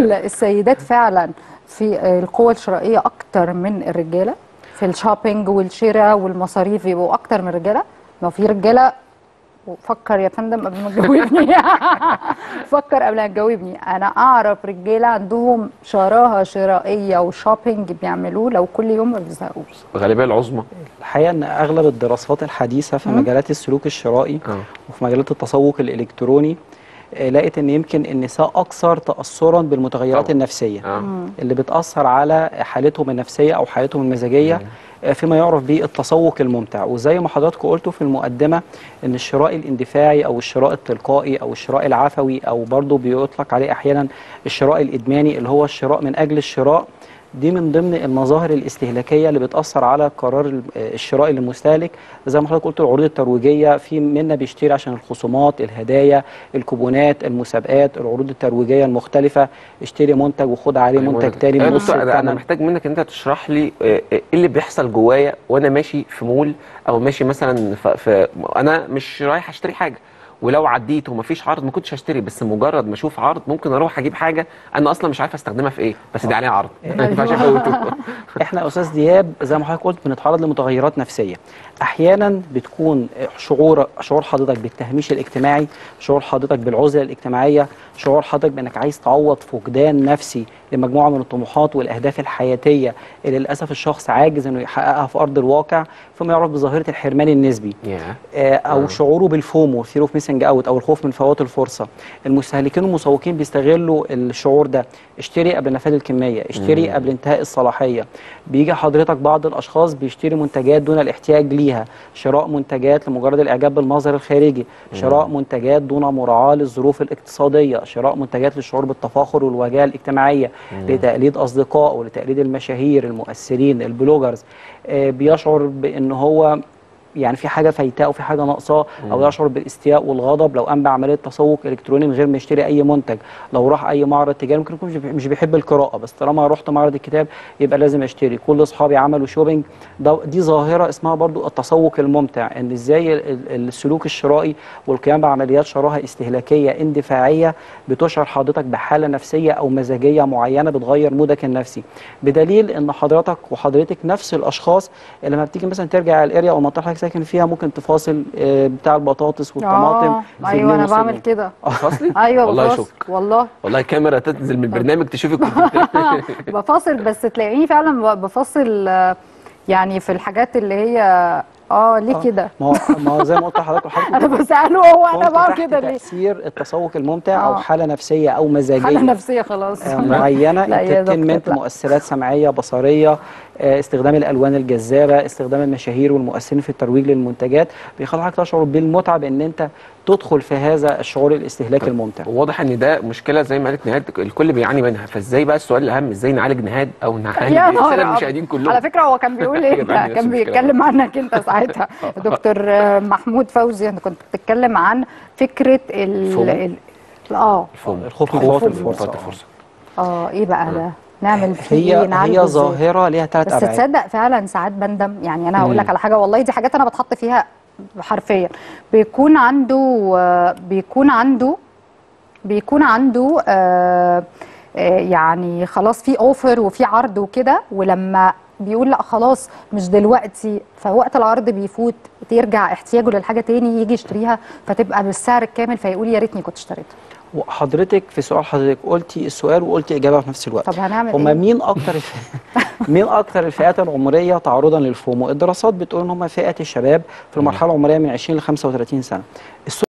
هل السيدات فعلا في القوة الشرائية أكتر من الرجالة في الشوبينج والشراء والمصاريف يبقوا أكتر من الرجالة ما في رجالة فكر يا فندم قبل ما تجاوبني فكر قبل ما تجاوبني انا اعرف رجاله عندهم شراهه شرائيه وشوبينج بيعملوه لو كل يوم ما بيزهقوش الغالبيه العظمى الحقيقه ان اغلب الدراسات الحديثه في مم. مجالات السلوك الشرائي اه وفي مجالات التسوق الالكتروني آه، لقيت ان يمكن النساء اكثر تاثرا بالمتغيرات طبعاً. النفسيه اه اللي بتاثر على حالتهم النفسيه او حالتهم المزاجيه آه، فيما يعرف بالتسوق الممتع وزي ما حضراتكم قلتوا في المقدمه ان الشراء الاندفاعي او الشراء التلقائي او الشراء العفوي او برضه بيطلق عليه احيانا الشراء الادماني اللي هو الشراء من اجل الشراء دي من ضمن المظاهر الاستهلاكيه اللي بتاثر على قرار ال- آه، الشراء للمستهلك زي ما حضرتك قلت العروض الترويجيه في منا بيشتري عشان الخصومات الهدايا الكوبونات المسابقات العروض الترويجيه المختلفه اشتري منتج وخد عليه منتج تاني ايه بنص دكتور انا أنا الثمن محتاج منك ان انت تشرح لي آه، آه، ايه اللي بيحصل جوايا وانا ماشي في مول او ماشي مثلا ف- في انا مش رايح اشتري حاجه ولو عديت ومفيش عرض ما كنتش هشتري بس مجرد ما اشوف عرض ممكن اروح اجيب حاجه انا اصلا مش عارف استخدمها في ايه بس دي عليها عرض ما ينفعش افوته احنا يا استاذ دياب زي ما حضرتك قلت بنتعرض لمتغيرات نفسيه احيانا بتكون شعور شعور حضرتك بالتهميش الاجتماعي شعور حضرتك بالعزله الاجتماعيه شعور حضرتك بانك عايز تعوض فقدان نفسي لمجموعه من الطموحات والاهداف الحياتيه اللي للاسف الشخص عاجز انه يحققها في ارض الواقع فيما يعرف بظاهره الحرمان النسبي يا آه، او آه. شعوره بالفومو fear of missing out او الخوف من فوات الفرصه المستهلكين والمسوقين بيستغلوا الشعور ده اشتري قبل نفاذ الكميه اشتري مم. قبل انتهاء الصلاحيه بيجي حضرتك بعض الاشخاص بيشتري منتجات دون الاحتياج ليها شراء منتجات لمجرد الاعجاب بالمظهر الخارجي شراء منتجات دون مراعاه للظروف الاقتصاديه شراء منتجات للشعور بالتفاخر والواجهه الاجتماعيه لتقليد اصدقائه لتقليد المشاهير المؤثرين البلوجرز آه، بيشعر بان هو يعني في حاجه فايتاه او في حاجه ناقصاه او يشعر بالاستياء والغضب لو قام بعمليه تسوق الكتروني من غير ما يشتري اي منتج لو راح اي معرض تجاري ممكن يكون مش بي- مش بيحب القراءه بس طالما رحت معرض الكتاب يبقى لازم اشتري كل اصحابي عملوا شوبينج ده دي ظاهره اسمها برضو التسوق الممتع ان ازاي ال- ال- السلوك الشرائي والقيام بعمليات شراهه استهلاكيه اندفاعيه بتشعر حضرتك بحاله نفسيه او مزاجيه معينه بتغير مودك النفسي بدليل ان حضرتك وحضرتك نفس الاشخاص اللي لما بتيجي مثلا ترجع الاريا او المنطقه اللي حضرتك ساكن فيها ممكن تفاصل آه، بتاع البطاطس والطماطم آه، في ايوه جنيه انا ونص بعمل جنيه. كده فاصلي ايوه والله بفاصل شكر والله والله كاميرا تنزل من البرنامج تشوفي كنت بفاصل بس تلاقيني فعلا ب- بفاصل آه، يعني في الحاجات اللي هي اه ليه آه. كده ما هو ما هو زي ما قلت لحضرتك وحضرتك انا بساله هو انا كنت بعمل تحت كده ليه تاثير التسوق الممتع او آه. حاله نفسيه او مزاجيه حاله نفسيه خلاص آه، معينه لا يا انترتينمنت دكتور، لا. مؤثرات سمعيه بصريه آه، استخدام الالوان الجذابه استخدام المشاهير والمؤثرين في الترويج للمنتجات بيخلي حضرتك تشعر بالمتعه بان انت تدخل في هذا الشعور الاستهلاكي الممتع واضح ان ده مشكله زي ما قالت نهاد الكل بيعاني منها فازاي بقى السؤال الاهم ازاي نعالج نهاد او نعالج يا الساده نهار المشاهدين أبيض. كلهم على فكره هو كان بيقول ايه يا جماعة، لا، نفس كان المشكلة. بيتكلم عنك انت ساعتها دكتور آه، محمود فوزي انت كنت بتتكلم عن فكره ال الفومو. ال- اه الفوم الخوف من خوف فوات من الفرصة. فوات الفرصه اه ايه بقى ده نعمل فيه هي ايه نعالجه هي إزاي؟ ظاهره ليها ثلاث بس ابعاد تصدق فعلا ساعات بندم يعني انا هقول مم. لك على حاجه والله دي حاجات انا بتحط فيها حرفيا بيكون عنده آه، بيكون عنده بيكون عنده آه، آه، يعني خلاص في اوفر وفي عرض وكده ولما بيقول لا خلاص مش دلوقتي فوقت العرض بيفوت ترجع احتياجه للحاجه تاني يجي يشتريها فتبقى بالسعر الكامل فيقول يا ريتني كنت اشتريتها وحضرتك في سؤال حضرتك قلتي السؤال وقلتي اجابه في نفس الوقت طب هنعمل هما ايه؟ مين اكتر الف... مين اكتر الفئات العمريه تعرضا للفومو الدراسات بتقول ان هم فئه الشباب في المرحله العمريه من 20 ل 35 سنه السؤال